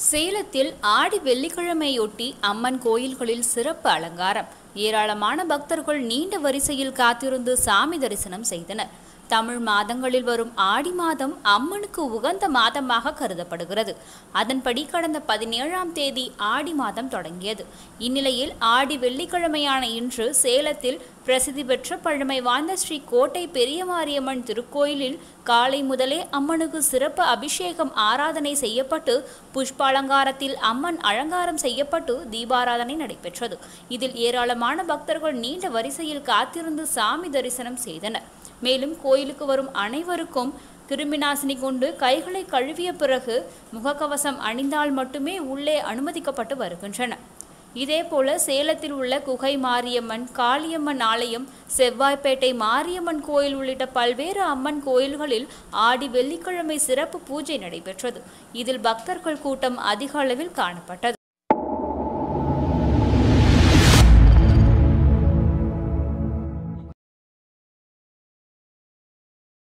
சேலத்தில் ஆடி வெள்ளிக்கிழமையொட்டி அம்மன் கோயில்களில் சிறப்பு அலங்காரம் ஏராளமான பக்தர்கள் நீண்ட வரிசையில் காத்திருந்து சாமி தரிசனம் செய்தனர் தமிழ் மாதங்களில் வரும் ஆடி மாதம் அம்மனுக்கு உகந்த மாதமாக கருதப்படுகிறது அதன்படி கடந்த பதினேழாம் தேதி ஆடி மாதம் தொடங்கியது இந்நிலையில் ஆடி வெள்ளிக்கிழமையான இன்று சேலத்தில் பிரசித்தி பெற்ற பழமை வாய்ந்த ஸ்ரீ கோட்டை பெரிய மாரியம்மன் திருக்கோயிலில் காலை முதலே அம்மனுக்கு சிறப்பு அபிஷேகம் ஆராதனை செய்யப்பட்டு புஷ்பாலங்காரத்தில் அம்மன் அலங்காரம் செய்யப்பட்டு தீபாராதனை நடைபெற்றது இதில் ஏராளமான பக்தர்கள் நீண்ட வரிசையில் காத்திருந்து சாமி தரிசனம் செய்தனர் மேலும் கோயிலுக்கு வரும் அனைவருக்கும் கிருமிநாசினி கொண்டு கைகளை கழுவிய பிறகு முகக்கவசம் அணிந்தால் மட்டுமே உள்ளே அனுமதிக்கப்பட்டு வருகின்றன இதேபோல சேலத்தில் உள்ள குகை மாரியம்மன் காளியம்மன் ஆலயம் செவ்வாய்ப்பேட்டை மாரியம்மன் கோயில் உள்ளிட்ட பல்வேறு அம்மன் கோயில்களில் ஆடி வெள்ளிக்கிழமை சிறப்பு பூஜை நடைபெற்றது இதில் பக்தர்கள் கூட்டம் அதிக அளவில் காணப்பட்டது